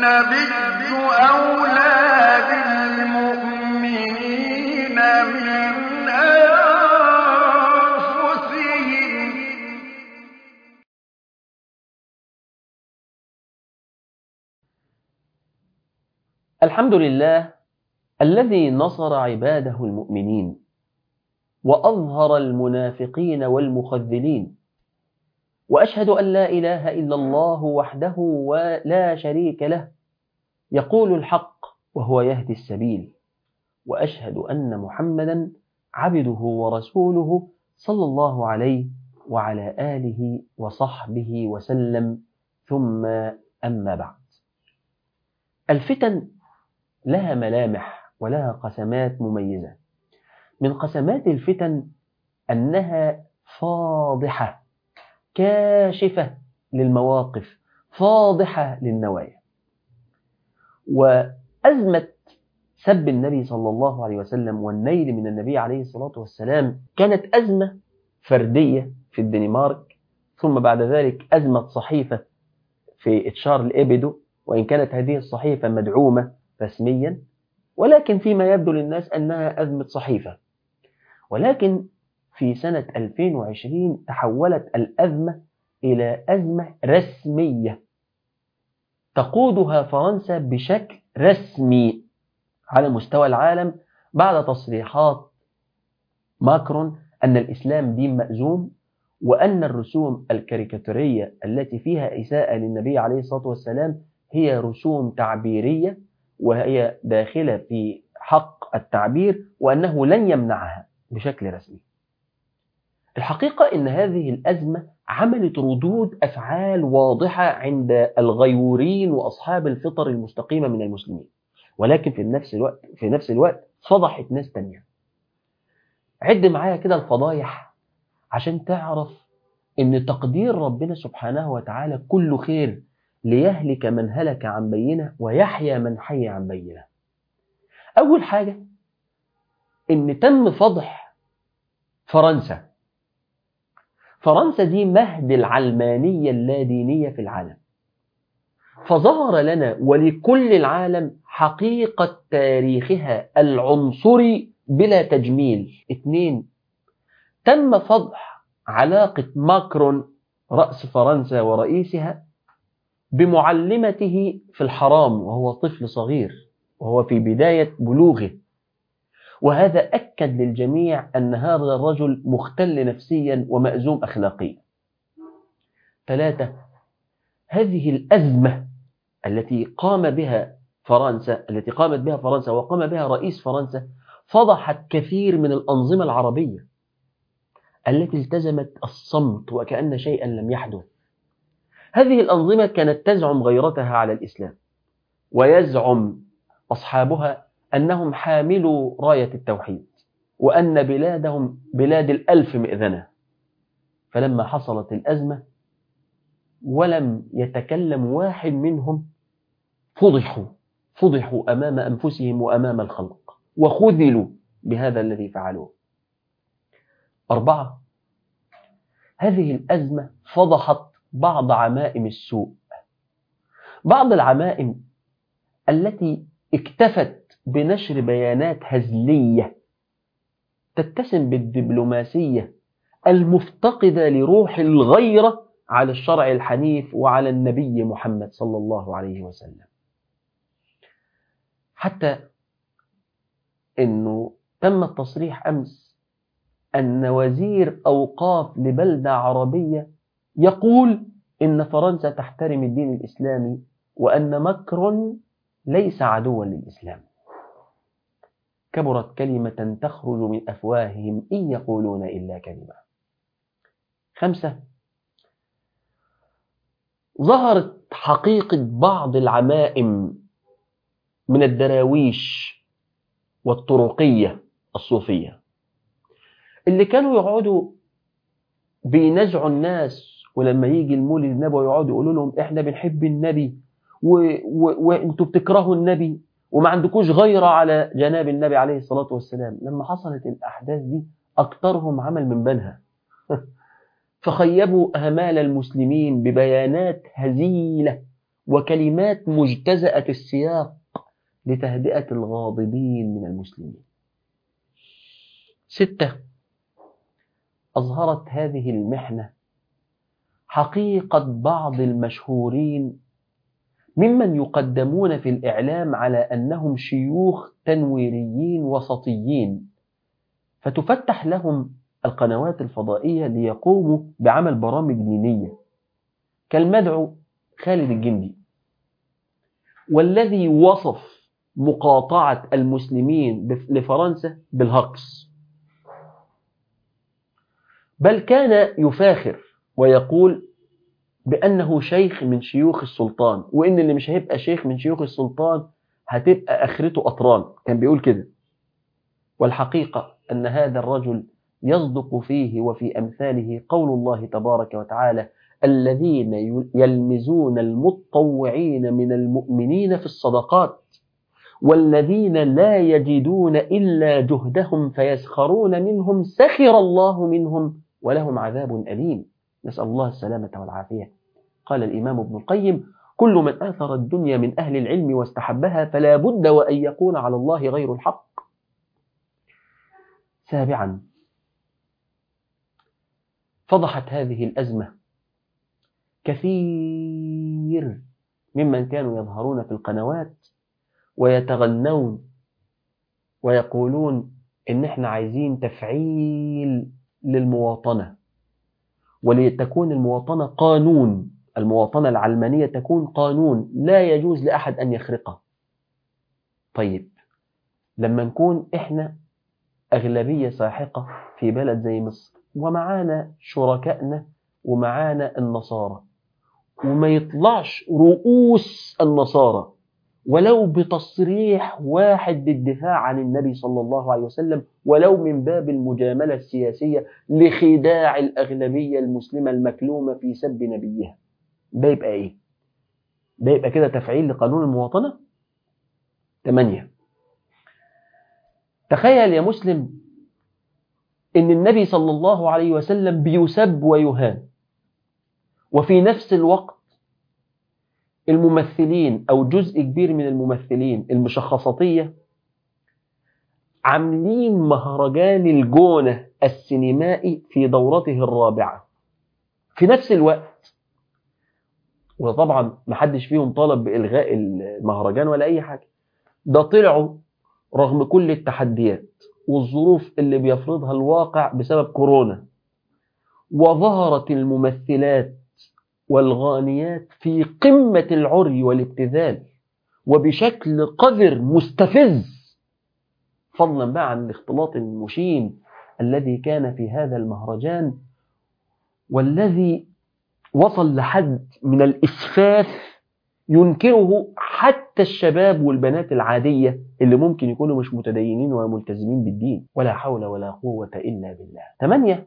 النبي أولى بالمؤمنين من أنفسهم الحمد لله الذي نصر عباده المؤمنين وأظهر المنافقين والمخذلين وأشهد أن لا إله إلا الله وحده ولا شريك له يقول الحق وهو يهدي السبيل وأشهد أن محمدا عبده ورسوله صلى الله عليه وعلى آله وصحبه وسلم ثم أما بعد الفتن لها ملامح ولها قسمات مميزة من قسمات الفتن أنها فاضحة كاشفة للمواقف فاضحة للنوايا وأزمة سب النبي صلى الله عليه وسلم والنيل من النبي عليه الصلاة والسلام كانت أزمة فردية في الدنمارك ثم بعد ذلك أزمة صحيفة في إتشار الإبدو وإن كانت هذه الصحيفة مدعومة رسميا ولكن فيما يبدو للناس أنها أزمة صحيفة ولكن في سنة 2020 تحولت الأزمة إلى أزمة رسمية تقودها فرنسا بشكل رسمي على مستوى العالم بعد تصريحات ماكرون أن الإسلام دين مأزوم وأن الرسوم الكاريكاتورية التي فيها إساءة للنبي عليه الصلاة والسلام هي رسوم تعبيرية وهي داخلة في حق التعبير وأنه لن يمنعها بشكل رسمي الحقيقة أن هذه الأزمة عملت ردود أفعال واضحة عند الغيورين وأصحاب الفطر المستقيمة من المسلمين ولكن في نفس الوقت في نفس الوقت فضحت ناس تانية عد معايا كده الفضايح عشان تعرف ان تقدير ربنا سبحانه وتعالى كله خير ليهلك من هلك عن بينه ويحيى من حي عن بينه اول حاجة ان تم فضح فرنسا فرنسا دي مهد العلمانية اللادينية في العالم فظهر لنا ولكل العالم حقيقة تاريخها العنصري بلا تجميل اثنين تم فضح علاقة ماكرون رأس فرنسا ورئيسها بمعلمته في الحرام وهو طفل صغير وهو في بداية بلوغه وهذا أكد للجميع أن هذا الرجل مختل نفسيا ومأزوم أخلاقيا ثلاثة هذه الأزمة التي قام بها فرنسا التي قامت بها فرنسا وقام بها رئيس فرنسا فضحت كثير من الأنظمة العربية التي التزمت الصمت وكأن شيئا لم يحدث هذه الأنظمة كانت تزعم غيرتها على الإسلام ويزعم أصحابها أنهم حاملوا راية التوحيد وأن بلادهم بلاد الألف مئذنة فلما حصلت الأزمة ولم يتكلم واحد منهم فضحوا فضحوا أمام أنفسهم وأمام الخلق وخذلوا بهذا الذي فعلوه أربعة هذه الأزمة فضحت بعض عمائم السوء بعض العمائم التي اكتفت بنشر بيانات هزلية تتسم بالدبلوماسية المفتقدة لروح الغيرة على الشرع الحنيف وعلى النبي محمد صلى الله عليه وسلم حتى أنه تم التصريح أمس أن وزير أوقاف لبلدة عربية يقول إن فرنسا تحترم الدين الإسلامي وأن مكر ليس عدوا للإسلام كبرت كلمة تخرج من أفواههم إن يقولون إلا كلمة خمسة ظهرت حقيقة بعض العمائم من الدراويش والطرقية الصوفية اللي كانوا يقعدوا بينزعوا الناس ولما يجي المولد النبوي يقعدوا يقولوا لهم احنا بنحب النبي وانتوا بتكرهوا النبي وما عندكوش غيرة على جناب النبي عليه الصلاة والسلام لما حصلت الأحداث دي أكثرهم عمل من بنها فخيبوا آمال المسلمين ببيانات هزيلة وكلمات مجتزأة السياق لتهدئة الغاضبين من المسلمين ستة أظهرت هذه المحنة حقيقة بعض المشهورين ممن يقدمون في الإعلام على أنهم شيوخ تنويريين وسطيين فتفتح لهم القنوات الفضائية ليقوموا بعمل برامج دينية كالمدعو خالد الجندي والذي وصف مقاطعة المسلمين لفرنسا بالهقص بل كان يفاخر ويقول بأنه شيخ من شيوخ السلطان وإن اللي مش هيبقى شيخ من شيوخ السلطان هتبقى آخرته أطران كان بيقول كده والحقيقة أن هذا الرجل يصدق فيه وفي أمثاله قول الله تبارك وتعالى الذين يلمزون المتطوعين من المؤمنين في الصدقات والذين لا يجدون إلا جهدهم فيسخرون منهم سخر الله منهم ولهم عذاب أليم نسأل الله السلامة والعافية قال الإمام ابن القيم كل من آثر الدنيا من أهل العلم واستحبها فلا بد وأن يكون على الله غير الحق سابعا فضحت هذه الأزمة كثير ممن كانوا يظهرون في القنوات ويتغنون ويقولون إن إحنا عايزين تفعيل للمواطنة ولتكون المواطنة قانون المواطنة العلمانية تكون قانون لا يجوز لأحد أن يخرقه طيب لما نكون إحنا أغلبية ساحقة في بلد زي مصر ومعانا شركائنا ومعانا النصارى وما يطلعش رؤوس النصارى ولو بتصريح واحد للدفاع عن النبي صلى الله عليه وسلم ولو من باب المجاملة السياسية لخداع الأغلبية المسلمة المكلومة في سب نبيها ده يبقى إيه؟ ده يبقى كده تفعيل لقانون المواطنة؟ ثمانية تخيل يا مسلم إن النبي صلى الله عليه وسلم بيسب ويهان وفي نفس الوقت الممثلين أو جزء كبير من الممثلين المشخصاتية عاملين مهرجان الجونة السينمائي في دورته الرابعة في نفس الوقت وطبعا محدش فيهم طالب بإلغاء المهرجان ولا أي حاجة ده طلعوا رغم كل التحديات والظروف اللي بيفرضها الواقع بسبب كورونا وظهرت الممثلات والغانيات في قمة العري والابتذال وبشكل قذر مستفز فضلا بقى عن الاختلاط المشين الذي كان في هذا المهرجان والذي وصل لحد من الإسفاف ينكره حتى الشباب والبنات العادية اللي ممكن يكونوا مش متدينين ولا ملتزمين بالدين ولا حول ولا قوة إلا بالله ثمانية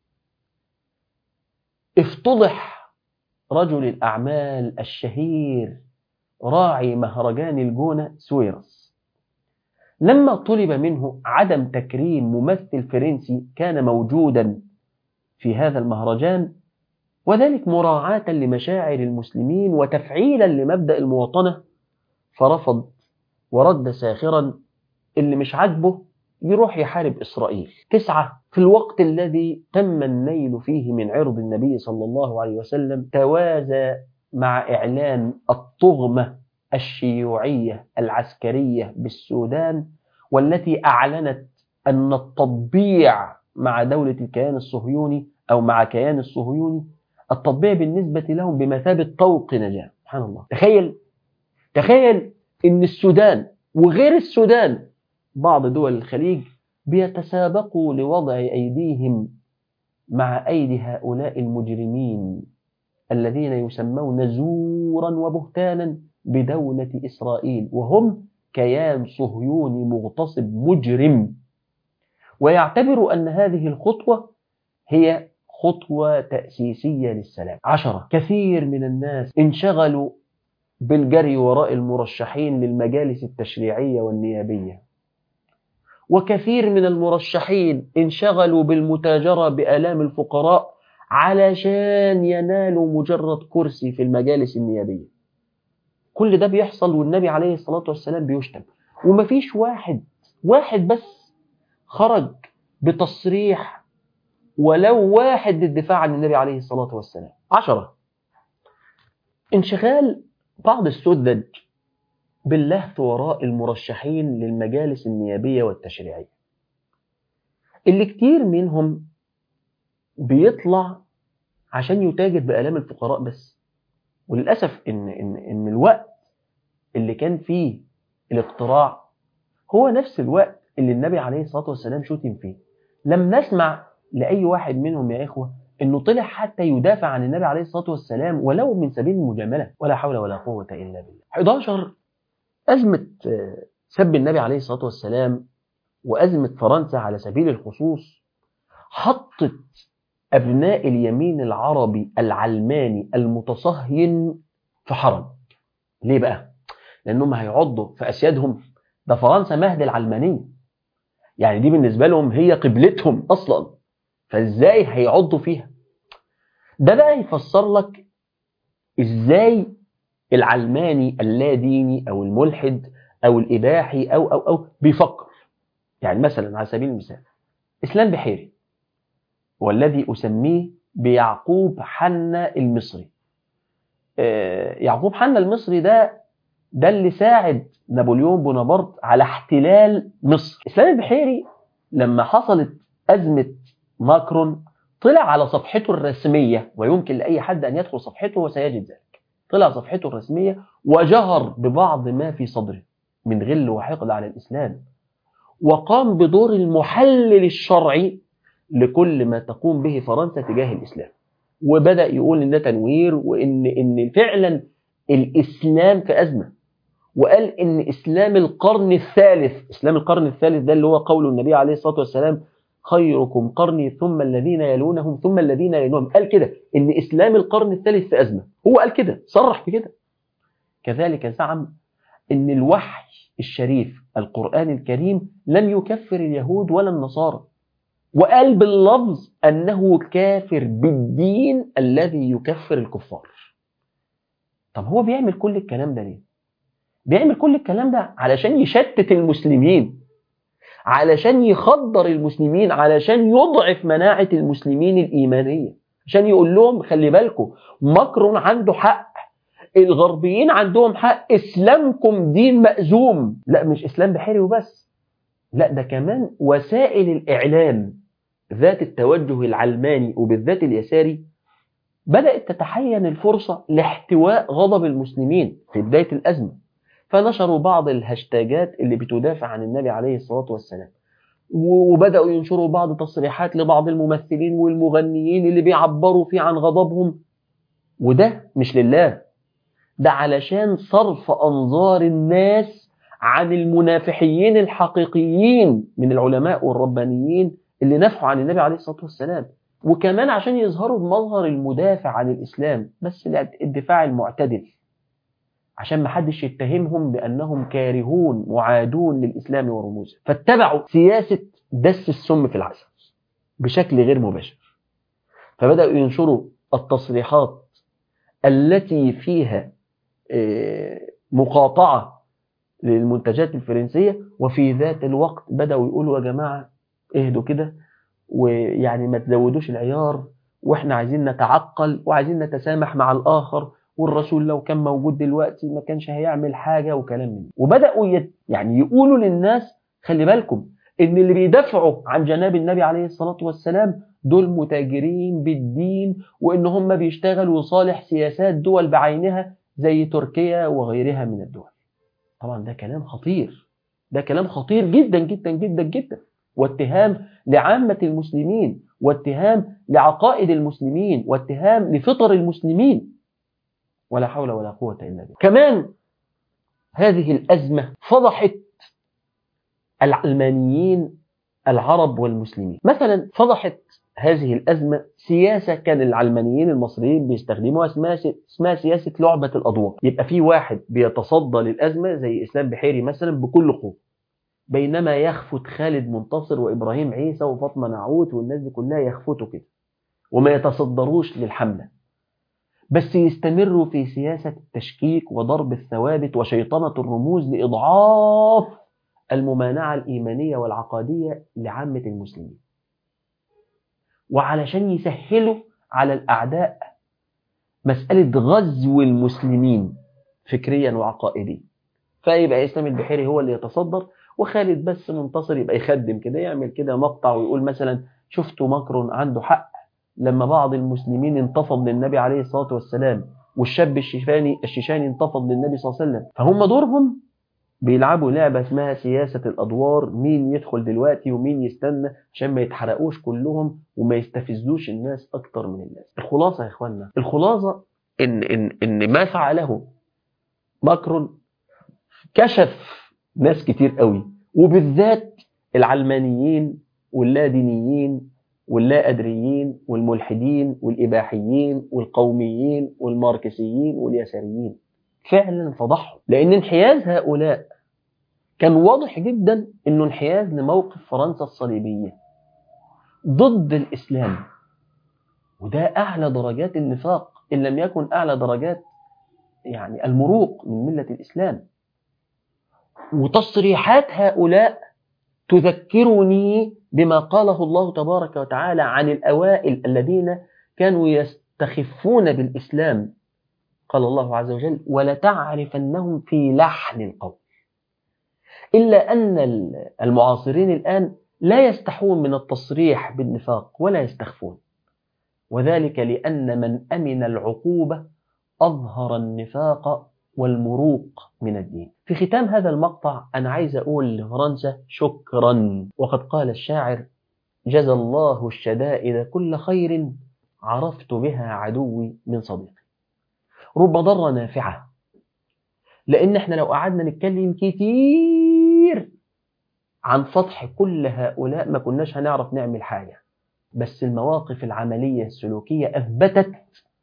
افتضح رجل الأعمال الشهير راعي مهرجان الجونة سويرس لما طلب منه عدم تكريم ممثل فرنسي كان موجودا في هذا المهرجان وذلك مراعاة لمشاعر المسلمين وتفعيلا لمبدأ المواطنة فرفض ورد ساخرا اللي مش عاجبه يروح يحارب إسرائيل تسعة في الوقت الذي تم النيل فيه من عرض النبي صلى الله عليه وسلم توازى مع إعلان الطغمة الشيوعية العسكرية بالسودان والتي أعلنت أن التطبيع مع دولة الكيان الصهيوني أو مع كيان الصهيوني التطبيع بالنسبة لهم بمثابة طوق نجاة سبحان الله تخيل تخيل ان السودان وغير السودان بعض دول الخليج بيتسابقوا لوضع أيديهم مع أيدي هؤلاء المجرمين الذين يسمون زورا وبهتانا بدولة إسرائيل وهم كيان صهيوني مغتصب مجرم ويعتبر أن هذه الخطوة هي خطوة تأسيسية للسلام عشرة كثير من الناس انشغلوا بالجري وراء المرشحين للمجالس التشريعية والنيابية وكثير من المرشحين انشغلوا بالمتاجرة بآلام الفقراء علشان ينالوا مجرد كرسي في المجالس النيابية كل ده بيحصل والنبي عليه الصلاة والسلام بيشتم ومفيش واحد واحد بس خرج بتصريح ولو واحد للدفاع عن النبي عليه الصلاة والسلام عشرة انشغال بعض السذج باللهث وراء المرشحين للمجالس النيابية والتشريعية اللي كتير منهم بيطلع عشان يتاجر بآلام الفقراء بس وللأسف إن, إن, إن الوقت اللي كان فيه الاقتراع هو نفس الوقت اللي النبي عليه الصلاة والسلام شتم فيه لم نسمع لأي واحد منهم يا إخوة إنه طلع حتى يدافع عن النبي عليه الصلاة والسلام ولو من سبيل المجاملة ولا حول ولا قوة إلا بالله 11 أزمة سب النبي عليه الصلاة والسلام وأزمة فرنسا على سبيل الخصوص حطت أبناء اليمين العربي العلماني المتصهين في حرج ليه بقى؟ لأنهم هيعضوا في أسيادهم ده فرنسا مهد العلمانية يعني دي بالنسبة لهم هي قبلتهم أصلا فإزاي هيعضوا فيها ده بقى يفسر لك إزاي العلماني اللاديني أو الملحد أو الإباحي أو أو أو بيفكر يعني مثلا على سبيل المثال إسلام بحيري والذي أسميه بيعقوب حنا المصري يعقوب حنا المصري ده ده اللي ساعد نابليون بونابرت على احتلال مصر إسلام البحيري لما حصلت أزمة ماكرون طلع على صفحته الرسمية ويمكن لأي حد أن يدخل صفحته وسيجد ذلك طلع صفحته الرسمية وجهر ببعض ما في صدره من غل وحقد على الإسلام وقام بدور المحلل الشرعي لكل ما تقوم به فرنسا تجاه الإسلام وبدأ يقول إن ده تنوير وإن إن فعلا الإسلام في أزمة وقال إن إسلام القرن الثالث إسلام القرن الثالث ده اللي هو قول النبي عليه الصلاة والسلام خيركم قرني ثم الذين يلونهم ثم الذين يلونهم قال كده إن إسلام القرن الثالث في أزمة هو قال كده صرح بكده كذلك زعم إن الوحي الشريف القرآن الكريم لم يكفر اليهود ولا النصارى وقال باللفظ أنه كافر بالدين الذي يكفر الكفار طب هو بيعمل كل الكلام ده ليه بيعمل كل الكلام ده علشان يشتت المسلمين علشان يخدر المسلمين علشان يضعف مناعة المسلمين الإيمانية عشان يقول لهم خلي بالكم ماكرون عنده حق الغربيين عندهم حق إسلامكم دين مأزوم لا مش إسلام بحيري وبس لا ده كمان وسائل الإعلام ذات التوجه العلماني وبالذات اليساري بدأت تتحين الفرصة لاحتواء غضب المسلمين في بداية الأزمة فنشروا بعض الهاشتاجات اللي بتدافع عن النبي عليه الصلاة والسلام وبدأوا ينشروا بعض تصريحات لبعض الممثلين والمغنيين اللي بيعبروا فيه عن غضبهم وده مش لله ده علشان صرف أنظار الناس عن المنافحيين الحقيقيين من العلماء والربانيين اللي نفحوا عن النبي عليه الصلاة والسلام وكمان عشان يظهروا بمظهر المدافع عن الإسلام بس الدفاع المعتدل عشان ما حدش يتهمهم بأنهم كارهون معادون للإسلام ورموزه فاتبعوا سياسة دس السم في العسل بشكل غير مباشر فبدأوا ينشروا التصريحات التي فيها مقاطعة للمنتجات الفرنسية وفي ذات الوقت بدأوا يقولوا يا جماعة اهدوا كده ويعني ما تزودوش العيار واحنا عايزين نتعقل وعايزين نتسامح مع الآخر والرسول لو كان موجود دلوقتي ما كانش هيعمل حاجة وكلام من وبدأوا يت يعني يقولوا للناس خلي بالكم ان اللي بيدافعوا عن جناب النبي عليه الصلاة والسلام دول متاجرين بالدين وان هم بيشتغلوا صالح سياسات دول بعينها زي تركيا وغيرها من الدول طبعا ده كلام خطير ده كلام خطير جدا جدا جدا جدا واتهام لعامة المسلمين واتهام لعقائد المسلمين واتهام لفطر المسلمين ولا حول ولا قوة إلا بالله كمان هذه الأزمة فضحت العلمانيين العرب والمسلمين مثلا فضحت هذه الأزمة سياسة كان العلمانيين المصريين بيستخدموها اسمها اسمها سياسة لعبة الأضواء يبقى في واحد بيتصدى للأزمة زي إسلام بحيري مثلا بكل قوة بينما يخفت خالد منتصر وإبراهيم عيسى وفاطمة نعوت والناس دي كلها يخفتوا كده وما يتصدروش للحملة بس يستمروا في سياسة التشكيك وضرب الثوابت وشيطنة الرموز لإضعاف الممانعة الإيمانية والعقادية لعامة المسلمين وعلشان يسهلوا على الأعداء مسألة غزو المسلمين فكريا وعقائديا فيبقى إسلام البحيري هو اللي يتصدر وخالد بس منتصر يبقى يخدم كده يعمل كده مقطع ويقول مثلا شفتوا ماكرون عنده حق لما بعض المسلمين انتفض للنبي عليه الصلاة والسلام والشاب الشيشاني الشيشاني انتفض للنبي صلى الله عليه وسلم فهم دورهم بيلعبوا لعبة اسمها سياسة الأدوار مين يدخل دلوقتي ومين يستنى عشان ما يتحرقوش كلهم وما يستفزوش الناس أكتر من الناس الخلاصة يا إخوانا الخلاصة إن, إن, إن ما فعله ماكرون كشف ناس كتير قوي وبالذات العلمانيين واللادينيين واللا أدريين والملحدين والإباحيين والقوميين والماركسيين واليساريين فعلا فضحهم لأن انحياز هؤلاء كان واضح جدا أنه انحياز لموقف فرنسا الصليبية ضد الإسلام وده أعلى درجات النفاق إن لم يكن أعلى درجات يعني المروق من ملة الإسلام وتصريحات هؤلاء تذكرني بما قاله الله تبارك وتعالى عن الأوائل الذين كانوا يستخفون بالإسلام قال الله عز وجل ولتعرفنهم في لحن القول إلا أن المعاصرين الآن لا يستحون من التصريح بالنفاق ولا يستخفون وذلك لأن من أمن العقوبة أظهر النفاق والمروق من الدين في ختام هذا المقطع أنا عايز أقول لفرنسا شكرا وقد قال الشاعر جزى الله الشدائد كل خير عرفت بها عدوي من صديقي رب ضر نافعة لأن احنا لو قعدنا نتكلم كتير عن سطح كل هؤلاء ما كناش هنعرف نعمل حاجة بس المواقف العملية السلوكية أثبتت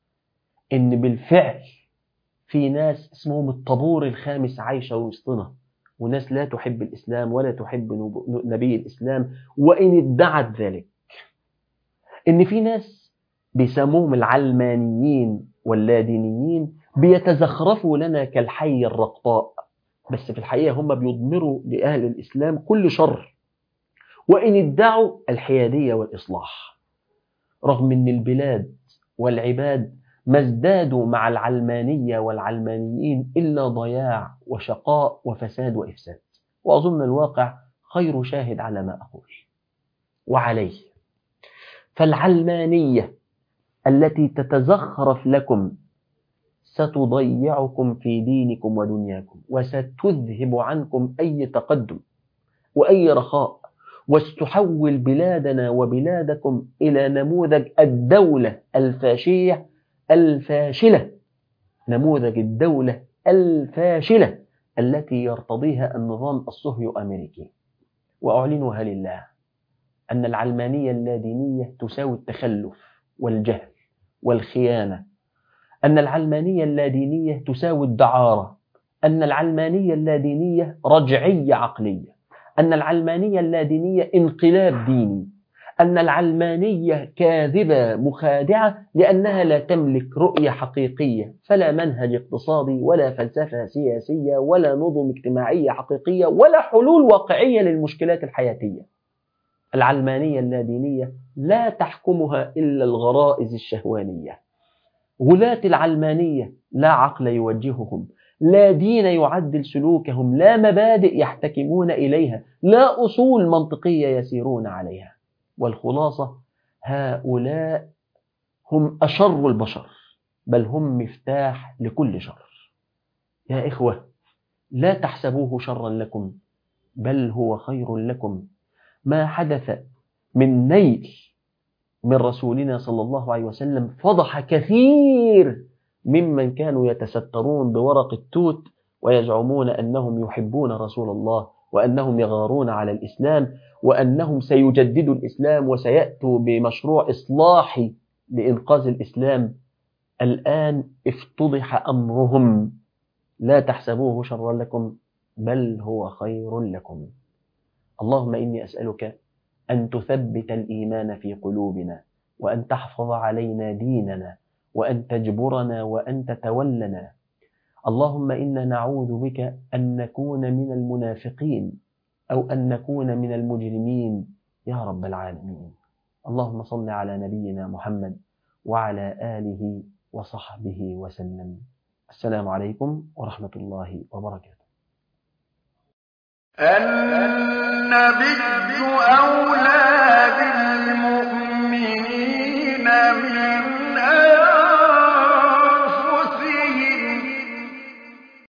إن بالفعل في ناس اسمهم الطابور الخامس عايشة وسطنا وناس لا تحب الإسلام ولا تحب نبي الإسلام وإن ادعت ذلك إن في ناس بيسموهم العلمانيين واللادينيين بيتزخرفوا لنا كالحي الرقطاء بس في الحقيقة هم بيضمروا لأهل الإسلام كل شر وإن ادعوا الحيادية والإصلاح رغم أن البلاد والعباد ما ازدادوا مع العلمانية والعلمانيين إلا ضياع وشقاء وفساد وإفساد وأظن الواقع خير شاهد على ما أقول وعليه فالعلمانية التي تتزخرف لكم ستضيعكم في دينكم ودنياكم وستذهب عنكم أي تقدم وأي رخاء وستحول بلادنا وبلادكم إلى نموذج الدولة الفاشية الفاشلة نموذج الدولة الفاشلة التي يرتضيها النظام الصهيو أمريكي وأعلنها لله أن العلمانية اللادينية تساوي التخلف والجهل والخيانة أن العلمانية اللادينية تساوي الدعارة أن العلمانية اللادينية رجعية عقلية أن العلمانية اللادينية انقلاب ديني أن العلمانية كاذبة مخادعة لأنها لا تملك رؤية حقيقية فلا منهج اقتصادي ولا فلسفة سياسية ولا نظم اجتماعية حقيقية ولا حلول واقعية للمشكلات الحياتية العلمانية اللادينية لا تحكمها إلا الغرائز الشهوانية غلاة العلمانية لا عقل يوجههم لا دين يعدل سلوكهم لا مبادئ يحتكمون إليها لا أصول منطقية يسيرون عليها والخلاصة هؤلاء هم أشر البشر بل هم مفتاح لكل شر يا إخوة لا تحسبوه شرا لكم بل هو خير لكم ما حدث من نيل من رسولنا صلى الله عليه وسلم فضح كثير ممن كانوا يتسترون بورق التوت ويزعمون أنهم يحبون رسول الله وأنهم يغارون على الإسلام وأنهم سيجددوا الإسلام وسيأتوا بمشروع إصلاحي لإنقاذ الإسلام الآن افتضح أمرهم لا تحسبوه شرا لكم بل هو خير لكم اللهم إني أسألك أن تثبت الإيمان في قلوبنا وأن تحفظ علينا ديننا وأن تجبرنا وأن تتولنا اللهم إنا نعوذ بك أن نكون من المنافقين أو أن نكون من المجرمين يا رب العالمين اللهم صل على نبينا محمد وعلى آله وصحبه وسلم السلام عليكم ورحمة الله وبركاته النبي أولى